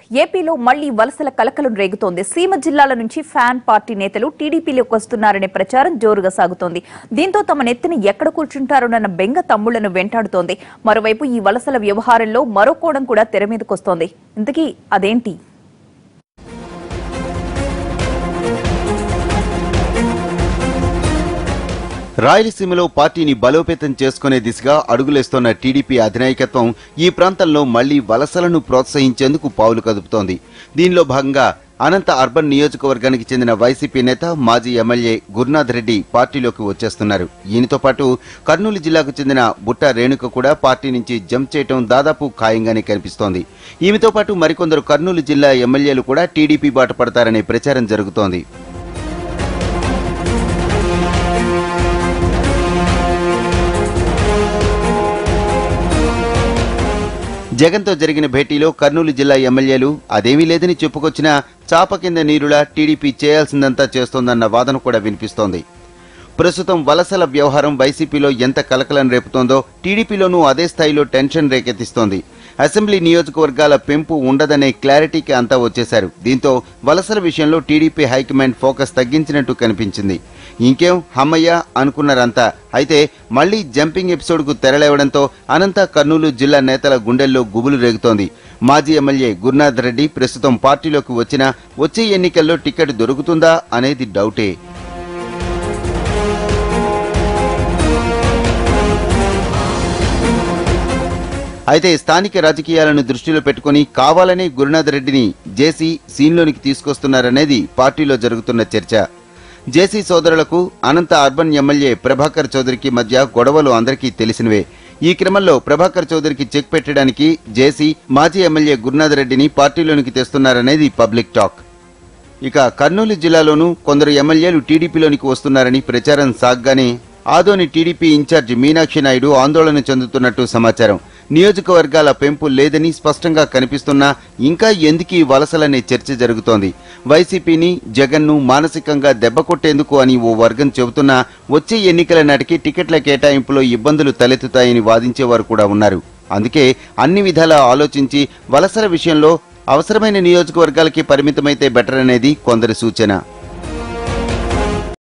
ఏపీలో మళ్లీ వలసల కలకలం రేగుతోంది సీమ జిల్లాల నుంచి ఫ్యాన్ పార్టీ నేతలు టీడీపీలోకి వస్తున్నారనే ప్రచారం జోరుగా సాగుతోంది దీంతో తమ నెత్తిన ఎక్కడ కూర్చుంటారోనన్న బెంగ తమ్ముళ్లను వెంటాడుతోంది మరోవైపు ఈ వలసల వ్యవహారంలో మరో కోణం కూడా తెర మీదకొస్తోంది ఇంతకీ అదేంటి రాయలసీమలో పార్టీని బలోపేతం చేసుకునే దిశగా అడుగులేస్తోన్న టీడీపీ అధినాయకత్వం ఈ ప్రాంతంలో మళ్లీ వలసలను ప్రోత్సహించేందుకు పావులు కదుపుతోంది దీనిలో భాగంగా అనంత అర్బన్ నియోజకవర్గానికి చెందిన వైసీపీ నేత మాజీ ఎమ్మెల్యే గురునాథ్ రెడ్డి పార్టీలోకి వచ్చేస్తున్నారు ఈయనతో పాటు కర్నూలు జిల్లాకు చెందిన బుట్ట రేణుక కూడా పార్టీ నుంచి జంప్ చేయటం దాదాపు ఖాయంగానే కనిపిస్తోంది ఈమెతో పాటు మరికొందరు కర్నూలు జిల్లా ఎమ్మెల్యేలు కూడా టీడీపీ బాట పడతారనే ప్రచారం జరుగుతోంది జగన్తో జరిగిన భేటీలో కర్నూలు జిల్లా ఎమ్మెల్యేలు అదేమీ లేదని చెప్పుకొచ్చినా చాప కింద నీరులా టీడీపీ చేయాల్సిందంతా చేస్తోందన్న వాదన కూడా వినిపిస్తోంది ప్రస్తుతం వలసల వ్యవహారం వైసీపీలో ఎంత కలకలం రేపుతోందో టీడీపీలోనూ అదే స్థాయిలో టెన్షన్ రేకెత్తిస్తోంది అసెంబ్లీ నియోజకవర్గాల పెంపు ఉండదనే క్లారిటీకి అంతా వచ్చేశారు దీంతో వలసల విషయంలో టీడీపీ హైకమాండ్ ఫోకస్ తగ్గించినట్టు కనిపించింది ఇంకేం హమ్మయ్య అనుకున్నారంతా అయితే మళ్లీ జంపింగ్ ఎపిసోడ్కు తెరలేవడంతో అనంత కర్నూలు జిల్లా నేతల గుండెల్లో గుబులు రేగుతోంది మాజీ ఎమ్మెల్యే గురునాథ్ రెడ్డి ప్రస్తుతం పార్టీలోకి వచ్చినా వచ్చే ఎన్నికల్లో టికెట్ దొరుకుతుందా అనేది డౌటే అయితే స్థానిక రాజకీయాలను దృష్టిలో పెట్టుకుని కావాలనే గురునాథ్ రెడ్డిని జేసీ సీన్లోనికి తీసుకొస్తున్నారనేది పార్టీలో జరుగుతున్న చర్చ జేసీ సోదరులకు అనంత అర్బన్ ఎమ్మెల్యే ప్రభాకర్ చౌదరికి మధ్య గొడవలు అందరికీ తెలిసినవే ఈ క్రమంలో ప్రభాకర్ చౌదరికి చెక్ పెట్టడానికి జేసీ మాజీ ఎమ్మెల్యే గురునాథ్ రెడ్డిని పార్టీలోనికి తెస్తున్నారనేది పబ్లిక్ టాక్ ఇక కర్నూలు జిల్లాలోనూ కొందరు ఎమ్మెల్యేలు టీడీపీలోనికి వస్తున్నారని ప్రచారం సాగ్గానే ఆదోని టీడీపీ ఇన్ఛార్జి మీనాక్షి నాయుడు ఆందోళన చెందుతున్నట్టు సమాచారం నియోజకవర్గాల పెంపు లేదని స్పష్టంగా కనిపిస్తున్నా ఇంకా ఎందుకీ వలసలనే చర్చ జరుగుతోంది వైసీపీని జగన్ను మానసికంగా దెబ్బకొట్టేందుకు అని ఓ వర్గం చెబుతున్నా వచ్చే ఎన్నికల నాటికి టికెట్ల కేటాయింపులో ఇబ్బందులు తలెత్తుతాయని వాదించేవారు కూడా ఉన్నారు అందుకే అన్ని విధాలా ఆలోచించి వలసల విషయంలో అవసరమైన నియోజకవర్గాలకి పరిమితమైతే బెటర్ అనేది కొందరి సూచన